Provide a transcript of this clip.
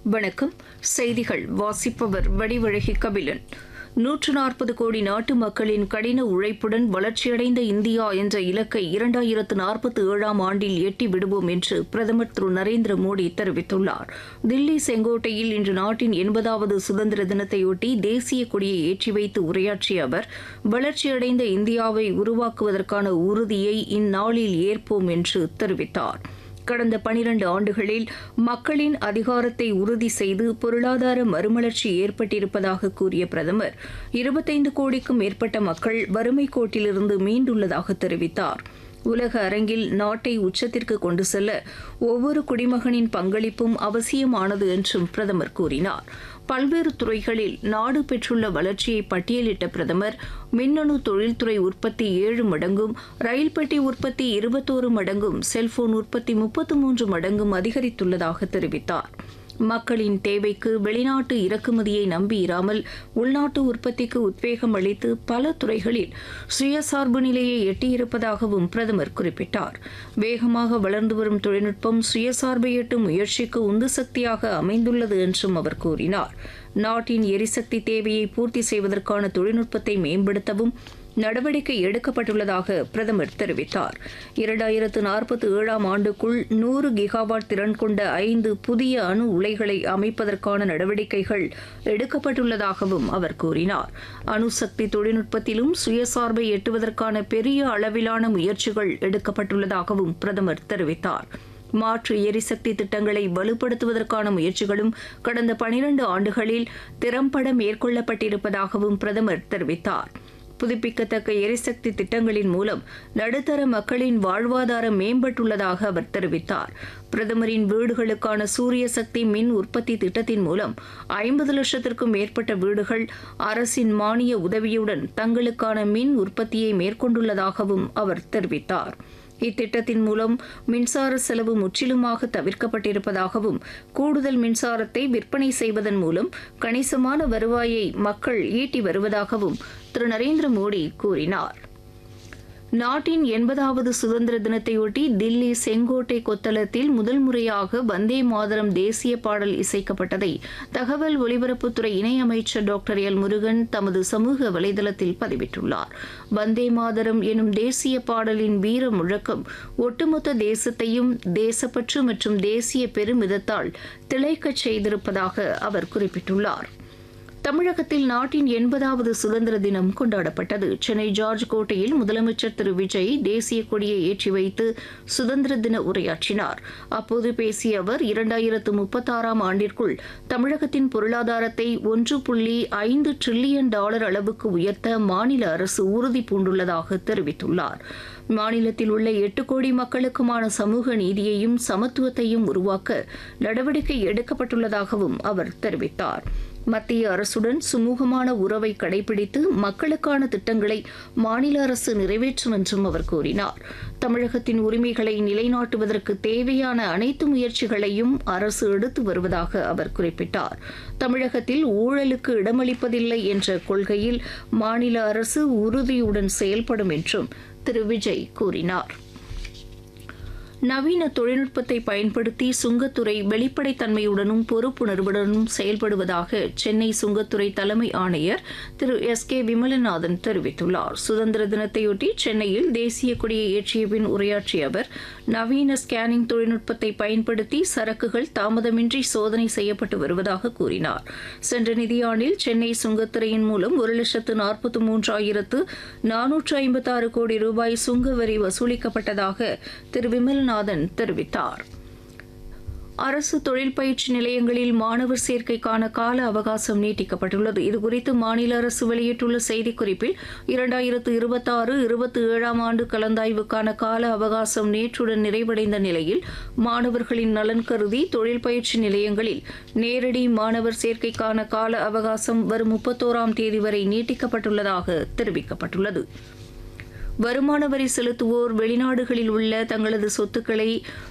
வணக்கம் செய்திகள் வாசிப்பவர் வடிவழகி கபிலன் நூற்று நாற்பது கோடி நாட்டு மக்களின் கடின உழைப்புடன் வளர்ச்சியடைந்த இந்தியா என்ற இலக்கை இரண்டாயிரத்து நாற்பத்தி ஏழாம் ஆண்டில் எட்டி விடுவோம் என்று பிரதமர் திரு நரேந்திர மோடி தெரிவித்துள்ளார் தில்லி செங்கோட்டையில் இன்று நாட்டின் எண்பதாவது சுதந்திர தினத்தையொட்டி தேசிய கொடியை ஏற்றி வைத்து உரையாற்றிய அவர் வளர்ச்சியடைந்த இந்தியாவை உருவாக்குவதற்கான உறுதியை இந்நாளில் ஏற்போம் என்று தெரிவித்தார் கடந்த பனிரண்டு ஆண்டுகளில் மக்களின் அதிகாரத்தை உறுதி செய்து பொருளாதார மறுமலர்ச்சி ஏற்பட்டிருப்பதாக கூறிய பிரதமர் இருபத்தைந்து கோடிக்கும் மேற்பட்ட மக்கள் வறுமை கோட்டிலிருந்து மீண்டுள்ளதாக தெரிவித்தார் உலக அரங்கில் நாட்டை உச்சத்திற்கு கொண்டு செல்ல ஒவ்வொரு குடிமகனின் பங்களிப்பும் அவசியமானது என்றும் பிரதமர் கூறினார் பல்வேறு துறைகளில் நாடு பெற்றுள்ள வளர்ச்சியை பட்டியலிட்ட பிரதமர் மின்னணு தொழில்துறை உற்பத்தி ஏழு மடங்கும் ரயில் பெட்டி உற்பத்தி இருபத்தோரு மடங்கும் செல்போன் உற்பத்தி முப்பத்து மூன்று மடங்கும் அதிகரித்துள்ளதாக தெரிவித்தார் மக்களின் தேவைக்கு வெளிநாட்டு இறக்குமதியை நம்பியிராமல் உள்நாட்டு உற்பத்திக்கு உத்வேகம் அளித்து பல துறைகளில் சுயசார்பு நிலையை எட்டியிருப்பதாகவும் பிரதமர் குறிப்பிட்டார் வேகமாக வளர்ந்து வரும் தொழில்நுட்பம் சுயசார்பை எட்டும் முயற்சிக்கு உந்து சக்தியாக அமைந்துள்ளது என்றும் அவர் கூறினார் நாட்டின் எரிசக்தி தேவையை பூர்த்தி செய்வதற்கான தொழில்நுட்பத்தை மேம்படுத்தவும் நடவடிக்கை எடுக்கப்பட்டுள்ளதாக பிரதமர் தெரிவித்தார் இரண்டாயிரத்து நாற்பத்தி ஏழாம் ஆண்டுக்குள் நூறு கிகாவாட் திறன் கொண்ட ஐந்து புதிய அணு உலைகளை அமைப்பதற்கான நடவடிக்கைகள் எடுக்கப்பட்டுள்ளதாகவும் அவர் கூறினார் அணுசக்தி தொழில்நுட்பத்திலும் சுயசார்பை எட்டுவதற்கான பெரிய அளவிலான முயற்சிகள் எடுக்கப்பட்டுள்ளதாகவும் பிரதமர் தெரிவித்தார் மாற்று எரிசக்தி திட்டங்களை வலுப்படுத்துவதற்கான முயற்சிகளும் கடந்த பனிரண்டு ஆண்டுகளில் திறம்பட மேற்கொள்ளப்பட்டிருப்பதாகவும் பிரதமர் தெரிவித்தார் புதுப்பிக்கத்தக்க எரிசக்தி திட்டங்களின் மூலம் நடுத்தர மக்களின் வாழ்வாதாரம் மேம்பட்டுள்ளதாக அவர் தெரிவித்தார் பிரதமரின் வீடுகளுக்கான சூரிய சக்தி மின் உற்பத்தி திட்டத்தின் மூலம் ஐம்பது லட்சத்திற்கும் மேற்பட்ட வீடுகள் அரசின் மானிய உதவியுடன் தங்களுக்கான மின் உற்பத்தியை மேற்கொண்டுள்ளதாகவும் அவர் தெரிவித்தார் இத்திட்டத்தின் மூலம் மின்சார செலவு முற்றிலுமாக தவிர்க்கப்பட்டிருப்பதாகவும் கூடுதல் மின்சாரத்தை விற்பனை செய்வதன் மூலம் கணிசமான வருவாயை மக்கள் ஈட்டி வருவதாகவும் திரு நரேந்திர மோடி கூறினார் நாட்டின் எண்பதாவது சுதந்திர தினத்தையொட்டி தில்லி செங்கோட்டை கொத்தளத்தில் முதல் முறையாக வந்தே மாதரம் தேசிய பாடல் இசைக்கப்பட்டதை தகவல் ஒலிபரப்புத்துறை இணையமைச்சர் டாக்டர் எல் முருகன் தமது சமூக வலைதளத்தில் பதிவிட்டுள்ளார் வந்தே மாதரம் எனும் தேசிய பாடலின் வீர முழக்கம் ஒட்டுமொத்த தேசத்தையும் தேசப்பற்று மற்றும் தேசிய பெருமிதத்தால் திளைக்கச் செய்திருப்பதாக அவர் குறிப்பிட்டுள்ளார் தமிழகத்தில் நாட்டின் எண்பதாவது சுதந்திர தினம் கொண்டாடப்பட்டது சென்னை ஜார்ஜ் கோட்டையில் முதலமைச்சர் திரு விஜய் தேசிய கொடியை ஏற்றி வைத்து சுதந்திர தின உரையாற்றினார் அப்போது பேசிய அவர் இரண்டாயிரத்து முப்பத்தாறாம் ஆண்டிற்குள் தமிழகத்தின் பொருளாதாரத்தை ஒன்று புள்ளி ஐந்து டிரில்லியன் டாலர் அளவுக்கு உயர்த்த மாநில அரசு உறுதி பூண்டுள்ளதாக தெரிவித்துள்ளார் மாநிலத்தில் உள்ள எட்டு கோடி மக்களுக்குமான சமூக நீதியையும் சமத்துவத்தையும் உருவாக்க நடவடிக்கை எடுக்கப்பட்டுள்ளதாகவும் அவர் தெரிவித்தார் மத்திய அரசுடன் சுமூகமான உறவை கடைபிடித்து மக்களுக்கான திட்டங்களை மாநில அரசு நிறைவேற்றும் என்றும் அவர் கூறினார் தமிழகத்தின் உரிமைகளை நிலைநாட்டுவதற்கு தேவையான அனைத்து முயற்சிகளையும் அரசு எடுத்து வருவதாக அவர் குறிப்பிட்டார் தமிழகத்தில் ஊழலுக்கு இடமளிப்பதில்லை என்ற கொள்கையில் மாநில அரசு உறுதியுடன் செயல்படும் என்றும் திரு விஜய் கூறினார் நவீன தொழில்நுட்பத்தை பயன்படுத்தி சுங்கத்துறை வெளிப்படைத்தன்மையுடனும் பொறுப்புணர்வுடனும் செயல்படுவதாக சென்னை சுங்கத்துறை தலைமை ஆணையர் திரு எஸ் கே விமலநாதன் தெரிவித்துள்ளார் சுதந்திர தினத்தையொட்டி சென்னையில் தேசிய கொடியை ஏற்றிய பின் உரையாற்றிய அவர் நவீன ஸ்கேனிங் தொழில்நுட்பத்தை பயன்படுத்தி சரக்குகள் தாமதமின்றி சோதனை செய்யப்பட்டு வருவதாக கூறினார் சென்ற நிதியாண்டில் சென்னை சுங்கத்துறையின் மூலம் ஒரு லட்சத்து நாற்பத்தி மூன்றாயிரத்து நானூற்று ஐம்பத்தாறு கோடி ரூபாய் சுங்க வரி வசூலிக்கப்பட்டதாக திரு விமலநாதன் விஸ்வநாதன் தெரிவித்தார் அரசு தொழில் பயிற்சி நிலையங்களில் மாணவர் சேர்க்கைக்கான கால அவகாசம் நீட்டிக்கப்பட்டுள்ளது இதுகுறித்து மாநில அரசு வெளியிட்டுள்ள செய்திக்குறிப்பில் இரண்டாயிரத்து இருபத்தாறு இருபத்தி ஏழாம் ஆண்டு கலந்தாய்வுக்கான கால அவகாசம் நேற்றுடன் நிறைவடைந்த நிலையில் மாணவர்களின் நலன் கருதி தொழில் பயிற்சி நிலையங்களில் நேரடி மாணவர் சேர்க்கைக்கான கால அவகாசம் வரும் முப்பத்தோராம் தேதி வரை நீட்டிக்கப்பட்டுள்ளதாக தெரிவிக்கப்பட்டுள்ளது வருமான வரி செலுத்துவோர் வெளிநாடுகளில் உள்ள தங்களது சொத்துக்களை